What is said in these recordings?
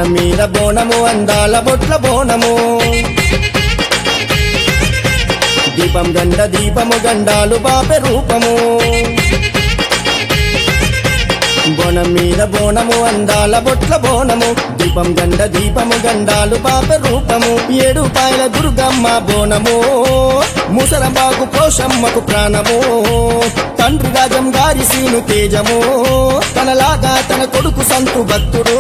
మీద బోనము అందాల బొట్ల బోనము దీపం గండ దీపము గండాలు బాపె రూపము బోనం మీద బోనము అందాల బొట్ల బోనము దీపం గండ దీపము గండాలు బాపె రూపము ఏడు పాయల దుర్గమ్మ బోనము ముసరబాగు పోషమ్మకు ప్రాణము తండ్రి రాజం గారి సీను తేజము తనలాగా తన కొడుకు సంతు భక్తుడు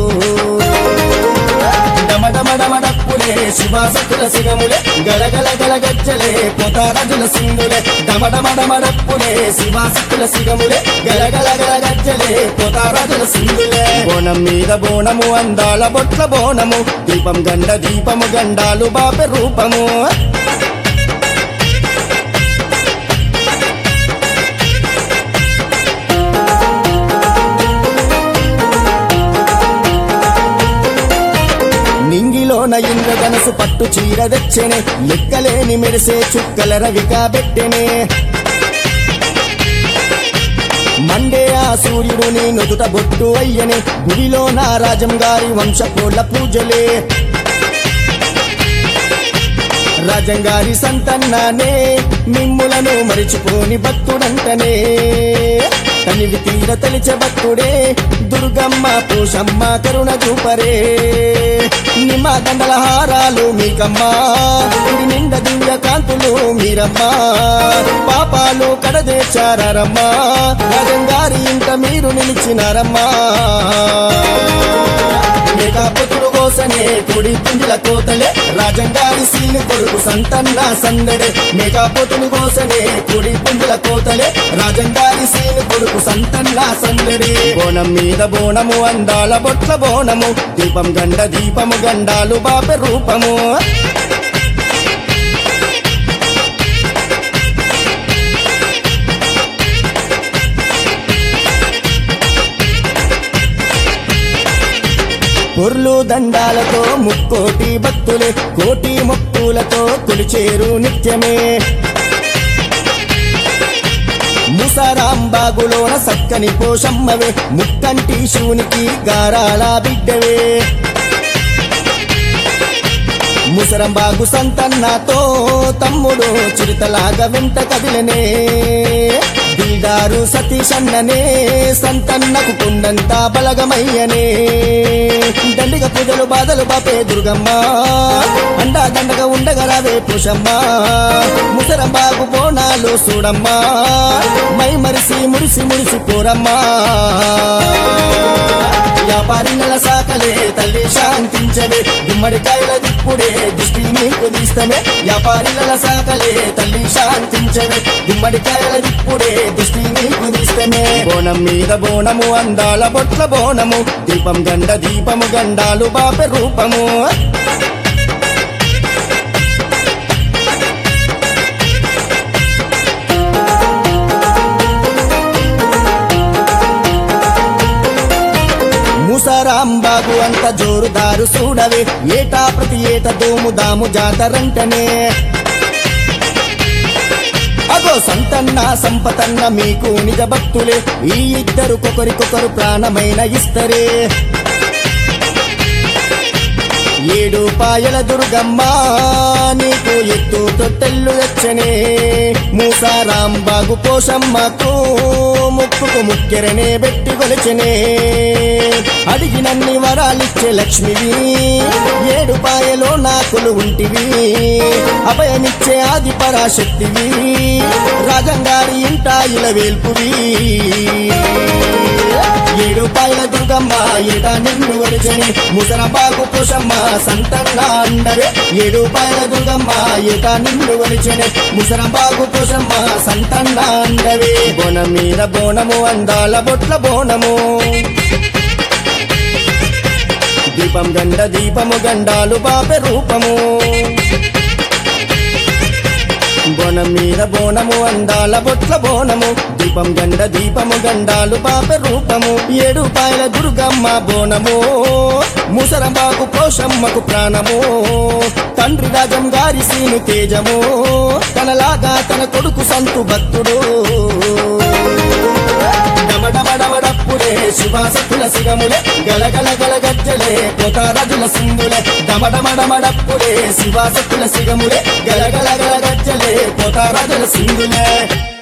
డమడమడమడప్పుడే శివాసకుల సిగములే గలగల గల గజ్జలే పోతారజుల సింగులే డమడమడమడప్పుడే శివాసకుల సిగములే గలగల గల గజ్జలే పోతారజుల సింగులే బోనం మీద బోనము అందాల బొట్ల బోనము దీపం గండ దీపము గండాలు బాపె రూపము నింగిలోన ఇంద్రధనసు పట్టు చీర తెచ్చెనే లెక్కలేని మెరిసే చుక్కల రవిగా పెట్టెనే మండే ఆ సూర్యుడు నీ నుదుట బొట్టు అయ్యనే గుడిలో నా రాజం గారి వంశపోళ్ళ పూజలే రాజంగారి సంతన్నానే మిమ్ములను మరిచిపోని భక్తుడంటనే తనివి తీర తలిచే భక్తుడే దుర్గమ్మ పోషమ్మ కరుణ చూపరే నిమ్మ దండల హారాలు మీకమ్మా గుడి నిండ దివ్య కాంతులు మీరమ్మా పాపాలు కడదేచారమ్మా రాజంగారి ఇంట మీరు నిలిచినారమ్మా మేఘాపుతుడు కోసనే కుడి పిండిల కోతలే రాజంగారి సీని కొడుకు సంతన్న సందడే మేఘాపుతుడు కోసనే కుడి పిండిల కోతలే రాజంగారి సీని కొడుకు సంతన్న సందడే బోనం మీద బోనము అందాల బొట్ల బోనము దీపం గండ దీపము గండాలు బాపె రూపము పొర్లు దండాలతో ముక్కోటి భక్తులే కోటి మొక్కులతో కొలిచేరు నిత్యమే ముసరాంబాగులోన సక్కని పోషమ్మవే ముక్కంటి శివునికి గారాల బిడ్డవే ముసరంబాగు సంతన్నతో తమ్ముడు చిరుతలాగా వెంట కదిలనే దిల్దారు సతీష్ అన్ననే సంతన్నకు కొండంతా బలగమయ్యనే దండిగ పూజలు బాధలు బాపే దుర్గమ్మ అండా దండగా ఉండగా రావే పుషమ్మ ముసరంబాగు బోనాలు చూడమ్మా మై మరిసి మురిసి మురిసి పోరమ్మా వ్యాపారి నెల సాకలే తల్లి శాంతించవే గుమ్మడికాయల దిప్పుడే దృష్టి నీకు తీస్తమే వ్యాపారి నెల సాకలే తల్లి శాంతించవే గుమ్మడికాయల దిప్పుడే దృష్టి నీకు తీస్తమే బోనం మీద బోనము అందాల బొట్ల బోనము దీపం గండ దీపము గండాలు బాపె రూపము ముసరాంబాగు అంత జోరుదారు చూడవే ఏటా ప్రతి ఏట దోము దాము జాతరంటనే అగో సంతన్న సంపతన్న మీకు నిజ భక్తులే ఈ ఇద్దరు కొకరికొకరు ప్రాణమైన ఇస్తరే ఏడు పాయల దుర్గమ్మ నీకు ఎత్తు తొట్టెల్లు తెచ్చనే మూసారాంబాగు పోషమ్మకు ముక్కుకు ముక్కెరనే పెట్టి కొలిచనే అడిగినన్ని వరాలిచ్చే లక్ష్మివి ఏడు పాయలో నాకులు ఉంటివి అభయమిచ్చే ఆది పరాశక్తివి రాజంగారి ఇంట ఇల వేల్పువి ఏడు పాయల దుర్గమ్మ ఏట నిన్ను వరిచని ముసరబాగు పుషమ్మ సంతన్న అండవే ఏడు పాయల దుర్గమ్మ ఏట నిన్ను వరిచని ముసరబాగు పుషమ్మ సంతన్న అండవే బోనం మీద బోనము అందాల బొట్ల బోనము దీపం గండ దీపము గండాలు బాపె రూపము బోనం మీద బోనము అందాల బొట్ల బోనము దీపం గండ దీపము గండాలు బాపె రూపము ఏడు పాయల దుర్గమ్మ బోనము ముసరబాకు పోషమ్మకు ప్రాణము తండ్రి రాజం గారి సీను తేజము తనలాగా తన కొడుకు సంతు భక్తుడు డమడమడమడప్పుడే శివాసతుల సిగములే గలగల గల గజ్జలే పోతారజుల సింగులే డమడమడమడప్పుడే శివాసతుల సిగములే గలగల గల గజ్జలే పోతారజుల సింగులే